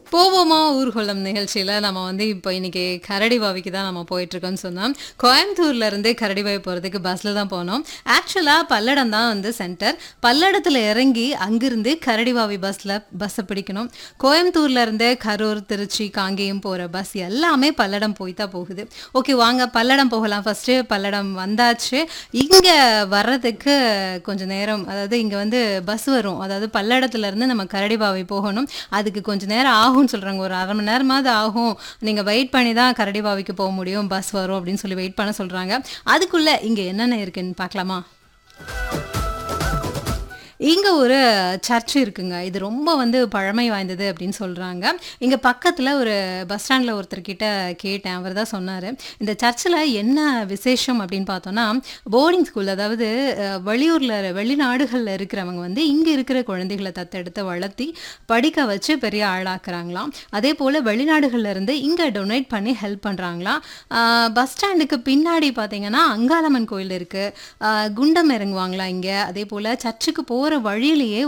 போவோமா ஊர்வலம் நிகழ்ச்சியில் நம்ம வந்து இப்போ இன்னைக்கு கரடிவாவிக்கு தான் நம்ம போயிட்டுருக்கோம்னு சொன்னோம் கோயம்புத்தூர்ல இருந்து கரடிவாவி போகிறதுக்கு பஸ்ஸில் தான் போனோம் ஆக்சுவலாக பல்லடம் தான் வந்து சென்டர் பல்லடத்தில் இறங்கி அங்கிருந்து கரடிவாவி பஸ்ஸில் பஸ்ஸை பிடிக்கணும் கோயம்புத்தூர்ல இருந்து கரூர் திருச்சி காங்கேயம் போகிற பஸ் எல்லாமே பல்லடம் போய் தான் போகுது ஓகே வாங்க பல்லடம் போகலாம் ஃபஸ்ட்டு பல்லடம் வந்தாச்சு இங்கே வர்றதுக்கு கொஞ்சம் நேரம் அதாவது இங்கே வந்து பஸ் வரும் அதாவது பல்லடத்துல இருந்து நம்ம கரடிபாவை போகணும் அதுக்கு கொஞ்சம் நேரம் ஆகும்னு சொல்கிறாங்க ஒரு அரை மணி நேரமாவது ஆகும் நீங்கள் வெயிட் பண்ணி தான் கரடிபாவிக்கு போக முடியும் பஸ் வரும் அப்படின்னு சொல்லி வெயிட் பண்ண சொல்கிறாங்க அதுக்குள்ளே இங்கே என்னென்ன இருக்குன்னு பார்க்கலாமா இங்கே ஒரு சர்ச் இருக்குங்க இது ரொம்ப வந்து பழமை வாய்ந்தது அப்படின்னு சொல்கிறாங்க இங்கே பக்கத்தில் ஒரு பஸ் ஸ்டாண்டில் ஒருத்தர்கிட்ட கேட்டேன் அவர் தான் சொன்னார் இந்த சர்ச்சில் என்ன விசேஷம் அப்படின்னு பார்த்தோன்னா போர்டிங் ஸ்கூல் அதாவது அஹ், வெளியூரில் வெளிநாடுகளில் இருக்கிறவங்க வந்து இங்கே இருக்கிற குழந்தைகளை தத்தெடுத்து வளர்த்தி படிக்க வச்சு பெரிய ஆளாக்குறாங்களாம் அதே போல் வெளிநாடுகள்ல இருந்து இங்கே டொனேட் பண்ணி ஹெல்ப் பண்ணுறாங்களாம் பஸ் ஸ்டாண்டுக்கு பின்னாடி பார்த்தீங்கன்னா அங்காளம்மன் கோயில் இருக்குது குண்டம் இறங்குவாங்களாம் இங்கே அதே போல் சர்ச்சுக்கு போகிற வழியிலேயே